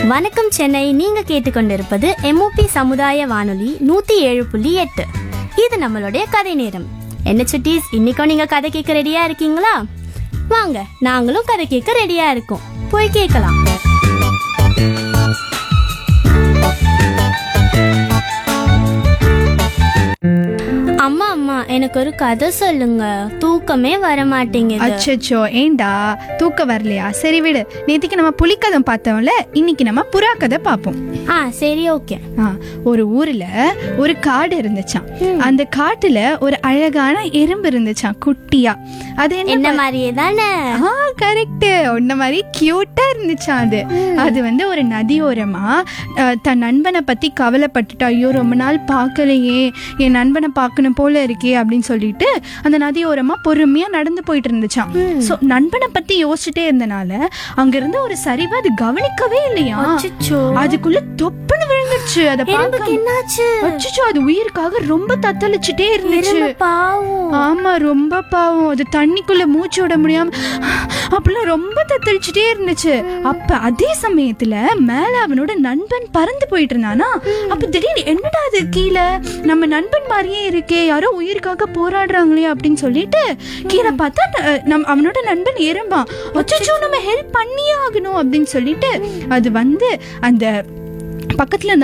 வணக்கம் சென்னை நீங்க கேட்டுக்கொண்டிருப்பது எம்ஓபி சமுதாய வானொலி நூத்தி ஏழு புள்ளி எட்டு இது நம்மளுடைய கதை நேரம் என்ன சுட்டீஸ் இன்னைக்கும் நீங்க கதை கேட்க ரெடியா இருக்கீங்களா வாங்க நாங்களும் கதை கேட்க ரெடியா இருக்கோம் போய் கேட்கலாம் அம்மா அம்மா எனக்கு ஒரு கதை சொல்லுங்க தூக்கமே வர மாட்டேங்குது அச்சச்சோ ஏண்டா தூக்கம் வரலையா சரி விடு நேத்திக்கு நம்ம புலிக்கதை பார்த்தோம்ல இன்னைக்கு நம்ம புறா கதை பார்ப்போம் ஆ சரி ஓகே ஆ, ஒரு ஊர்ல ஒரு காடு இருந்துச்சாம் அந்த காட்டுல ஒரு அழகான எறும்பு இருந்துச்சாம் குட்டியா அது என்ன என்ன மாதிரியே தானே ஆ கரெக்ட் உன்ன மாதிரி கியூட்டா இருந்துச்சாம் அது அது வந்து ஒரு நதியோரமா அஹ், தன் நண்பனை பத்தி கவலைப்பட்டுட்டா ஐயோ ரொம்ப நாள் பார்க்கலையே என் நண்பனை பார்க்கணும் போல இருக்கே அப்படின்னு சொல்லிட்டு அந்த நதியோரமா பொறுமையா நடந்து போயிட்டு இருந்துச்சாம் சோ நண்பனை பத்தி யோசிச்சுட்டே இருந்தனால அங்க இருந்த ஒரு சரிவு அது கவனிக்கவே இல்லையா அச்சச்சோ. அதுக்குள்ள தொப்புன்னு விழுந்துருச்சு அத எறும்புக்கு பார்க்க என்னாச்சு அச்சச்சோ அது உயிருக்காக ரொம்ப தத்தளிச்சுட்டே இருந்துச்சு எறும்பு பாவம் ஆமா ரொம்ப பாவம் அது தண்ணிக்குள்ள மூச்சு விட முடியாம அப்பெல்லாம் ரொம்ப தத்தளிச்சுட்டே இருந்துச்சு அப்ப அதே சமயத்துல மேல அவனோட நண்பன் பறந்து போயிட்டு இருந்தானா அப்ப திடீர்னு என்னடா அது கீழே நம்ம நண்பன் மாதிரியே இருக்கே யாரோ உயிருக்காக போராடுறாங்களே அப்படின்னு சொல்லிட்டு கீழே பார்த்தா அஹ், நம் அவனோட நண்பன் எறும்பான் அச்சச்சோ நம்ம ஹெல்ப் பண்ணியே ஆகணும் அப்படின்னு சொல்லிட்டு அது வந்து அந்த பக்கத்துல அந்த